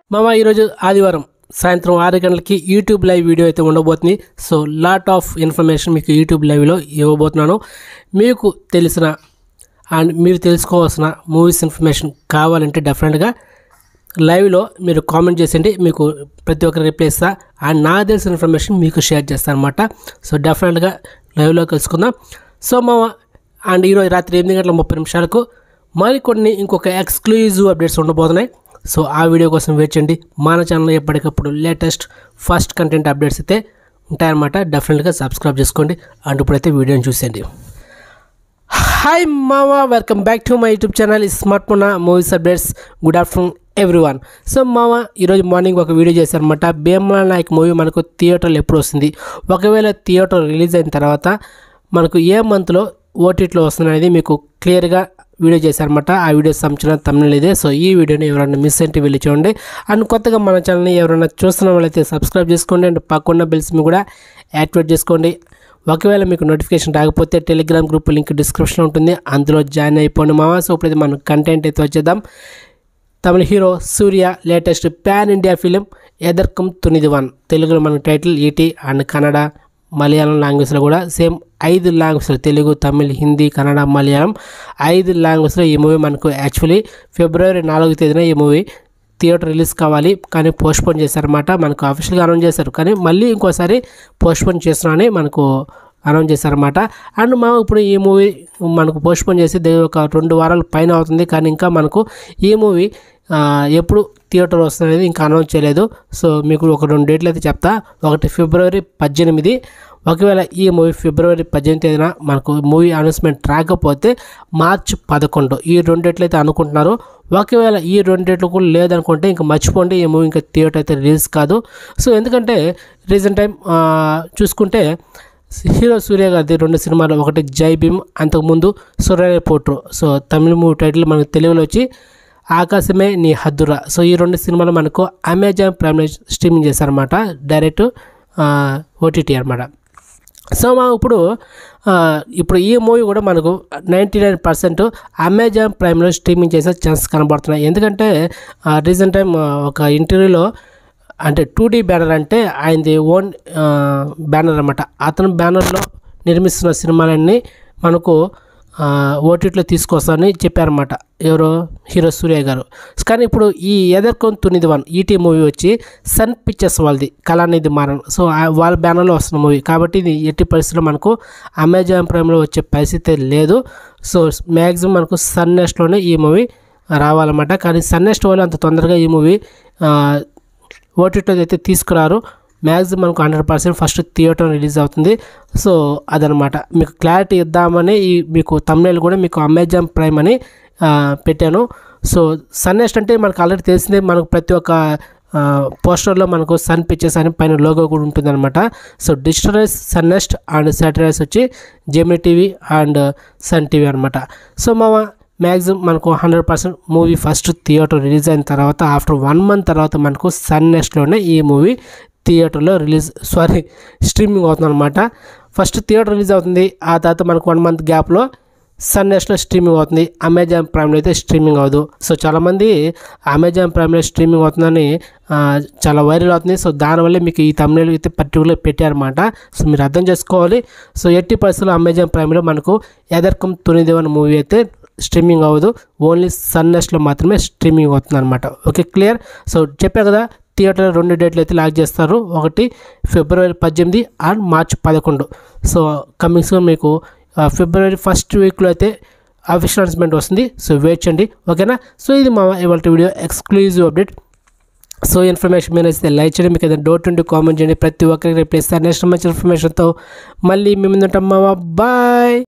మామ ఈరోజు ఆదివారం సాయంత్రం ఆరు గంటలకి యూట్యూబ్ లైవ్ వీడియో అయితే ఉండబోతుంది సో లాట్ ఆఫ్ ఇన్ఫర్మేషన్ మీకు యూట్యూబ్ లైవ్లో ఇవ్వబోతున్నాను మీకు తెలిసిన అండ్ మీరు తెలుసుకోవాల్సిన మూవీస్ ఇన్ఫర్మేషన్ కావాలంటే డెఫినెట్గా లైవ్లో మీరు కామెంట్ చేసేయండి మీకు ప్రతి ఒక్కరు రిప్లై ఇస్తా అండ్ నాకు తెలిసిన ఇన్ఫర్మేషన్ మీకు షేర్ చేస్తాను అనమాట సో డెఫినెట్గా లైవ్లో కలుసుకుందాం సో మా అండ్ ఈరోజు రాత్రి ఎనిమిది గంటల ముప్పై నిమిషాలకు మరికొన్ని ఇంకొక ఎక్స్క్లూజివ్ అప్డేట్స్ ఉండబోతున్నాయి సో ఆ వీడియో కోసం వెయిట్ చేయండి మన ఛానల్లో ఎప్పటికప్పుడు లేటెస్ట్ ఫస్ట్ కంటెంట్ అప్డేట్స్ అయితే ఉంటాయన్నమాట డెఫినెట్గా సబ్స్క్రైబ్ చేసుకోండి అండ్ ఇప్పుడైతే వీడియోని చూసేయండి హాయ్ మావా welcome back to my YouTube channel smart phone movies updates good afternoon everyone so మామ ఈరోజు మార్నింగ్ ఒక వీడియో చేశారనమాట భీమలా నాయక్ మూవీ మనకు థియేటర్లో ఎప్పుడు వస్తుంది ఒకవేళ థియేటర్ రిలీజ్ అయిన తర్వాత మనకు ఏ మంత్లో ఓటీటీలో వస్తుంది అనేది మీకు క్లియర్గా వీడియో చేశారనమాట ఆ వీడియో సంబంధించిన తమిళ ఇదే సో ఈ వీడియోని ఎవరైనా మిస్ అయితే వెళ్ళి చూడండి అండ్ కొత్తగా మన ఛానల్ని ఎవరైనా చూస్తున్న వాళ్ళైతే సబ్స్క్రైబ్ చేసుకోండి అండ్ పక్కన్న బిల్స్ మీ కూడా యాక్టివేట్ చేసుకోండి ఒకవేళ మీకు నోటిఫికేషన్ రాకపోతే టెలిగ్రామ్ గ్రూప్ లింక్ డిస్క్రిప్షన్లో ఉంటుంది అందులో జాయిన్ అయిపోండి మావా సో ఇప్పుడైతే మనం కంటెంట్ అయితే వచ్చేద్దాం తమిళ hero Suriya latest pan India film Etharkkum Thunindhavan తెలుగులో మన title ET and Kannada Malayalam లాంగ్వేజ్లో కూడా సేమ్ ఐదు లాంగ్వేజ్లో తెలుగు తమిళ్ హిందీ కన్నడ మలయాళం ఐదు లాంగ్వేజ్లో ఈ మూవీ మనకు యాక్చువల్లీ ఫిబ్రవరి నాలుగో తేదీన ఈ మూవీ థియేటర్ రిలీజ్ కావాలి కానీ పోస్ట్పోన్ చేశారన్నమాట మనకు అఫీషియల్గా అనౌన్స్ చేశారు కానీ మళ్ళీ ఇంకోసారి పోస్ట్పోన్ చేస్తున్నామని మనకు అనౌన్స్ చేశారన్నమాట అండ్ మా ఇప్పుడు ఈ మూవీ మనకు పోస్ట్పోన్ చేసి దగ్గర ఒక రెండు వారాల పైన అవుతుంది కానీ ఇంకా మనకు ఈ మూవీ ఎప్పుడు థియేటర్ వస్తుంది అనేది ఇంకా అనౌన్స్ చేయలేదు సో మీకు ఒక రెండు డేట్లు అయితే చెప్తా ఒకటి ఫిబ్రవరి పద్దెనిమిది ఒకవేళ ఈ మూవీ ఫిబ్రవరి పద్దెనిమిది తేదీన మనకు మూవీ అనౌన్స్మెంట్ రాకపోతే మార్చ్ పదకొండు ఈ రెండు డేట్లు అయితే అనుకుంటున్నారు ఒకవేళ ఈ రెండు డేట్లు కూడా లేదనుకుంటే ఇంకా మర్చిపోండి ఈ మూవీ ఇంకా థియేటర్ అయితే రిలీజ్ కాదు సో ఎందుకంటే రీసెంట్ టైం చూసుకుంటే హీరో సూర్య గారిది రెండు సినిమాలు ఒకటి జై భీమ్ అంతకుముందు సూర్య పోట్రు సో తమిళ మూవీ టైటిల్ మనకు తెలుగులో వచ్చి ఆకాశమే నీ హద్దురా సో ఈ రెండు సినిమాలు మనకు అమెజాన్ ప్రైమ్ స్ట్రీమింగ్ చేశారన్నమాట డైరెక్ట్ ఓటీటీ అనమాట సో మా ఇప్పుడు ఇప్పుడు ఈ మూవీ కూడా మనకు నైంటీ నైన్ పర్సెంట్ అమెజాన్ ప్రైమ్లో స్ట్రీమింగ్ చేసే ఛాన్స్ కనబడుతున్నాయి ఎందుకంటే రీసెంట్ టైం ఒక ఇంటర్వ్యూలో అంటే టూ డీ బ్యానర్ అంటే ఆయనది ఓన్ బ్యానర్ అనమాట అతను బ్యానర్లో నిర్మిస్తున్న సినిమాలన్నీ మనకు ఓటీటీలో తీసుకొస్తామని చెప్పారన్నమాట ఎవరు హీరో సూర్య గారు కానీ ఇప్పుడు ఈ Etharkkum Thunindhavan ET movie వచ్చి సన్ పిక్చర్స్ వాళ్ళది కళానిధి మారన్ సో వాళ్ళ బ్యానర్లో వస్తున్న మూవీ కాబట్టి ఇది ఎట్టి పరిస్థితుల్లో మనకు అమెజాన్ ప్రైమ్లో వచ్చే పరిస్థితి లేదు సో మ్యాక్సిమం మనకు సన్ నెక్స్ట్లోనే ఈ మూవీ రావాలన్నమాట కానీ సన్ నెక్స్ట్ వాళ్ళు అంత తొందరగా ఈ మూవీ ఓటీటీలో అయితే తీసుకురారు మ్యాక్సిమం మనకు hundred percent first theatre release అవుతుంది సో అదనమాట మీకు క్లారిటీ ఇద్దామని ఈ మీకు తమిళ కూడా మీకు అమెజాన్ ప్రైమ్ అని పెట్టాను సో సన్నెస్ట్ అంటే మనకు ఆల్రెడీ తెలిసిందే మనకు ప్రతి ఒక్క పోస్టర్లో మనకు సన్ పిక్చర్స్ అని పైన లోగో కూడా ఉంటుందన్నమాట so digitalise Sun NXT and satellites వచ్చి Gemini TV and Sun TV అనమాట సో మా మ్యాక్సిమం మనకు hundred percent movie first theatre release అయిన తర్వాత ఆఫ్టర్ వన్ మంత్ తర్వాత మనకు సన్ నెక్స్ట్లోనే ఈ మూవీ థియేటర్లో రిలీజ్ సారీ స్ట్రీమింగ్ అవుతుంది అనమాట ఫస్ట్ థియేటర్ రిలీజ్ అవుతుంది ఆ తర్వాత మనకు వన్ మంత్ గ్యాప్లో సన్ నెక్స్ట్లో స్ట్రీమింగ్ అవుతుంది అమెజాన్ ప్రైమ్లో అయితే స్ట్రీమింగ్ అవ్వదు సో చాలామంది అమెజాన్ ప్రైమ్లో స్ట్రీమింగ్ అవుతుందని చాలా వైరల్ అవుతుంది సో దానివల్లే మీకు ఈ తమిళ అయితే పర్టికులర్ పెట్టారన్నమాట సో మీరు అర్థం చేసుకోవాలి సో ఎట్టి పరిస్థితుల్లో అమెజాన్ ప్రైమ్లో మనకు ఎదర్కం తునిదేవన్ మూవీ అయితే స్ట్రీమింగ్ అవ్వదు ఓన్లీ సన్ నెక్స్ట్లో మాత్రమే స్ట్రీమింగ్ అవుతుంది అనమాట ఓకే క్లియర్ సో చెప్పా కదా థియేటర్ రెండు డేట్లు అయితే లాక్ చేస్తారు ఒకటి ఫిబ్రవరి పద్దెనిమిది అండ్ మార్చ్ పదకొండు సో కమింగ్స్గా మీకు ఫిబ్రవరి ఫస్ట్ వీక్లో అయితే అఫీషియల్ అనౌన్స్మెంట్ వస్తుంది సో వెయిట్ చేయండి ఓకేనా సో ఇది మా ఇవాళ video exclusive update so information మీరు అయితే లైక్ చేయండి మీకు ఏదైనా డౌట్ ఉంటే కామెంట్ చేయండి ప్రతి ఒక్కరికి రిప్లై ఇస్తారు నెక్స్ట్ మంచి ఇన్ఫర్మేషన్తో మళ్ళీ మేము ఉంటాం మావా బాయ్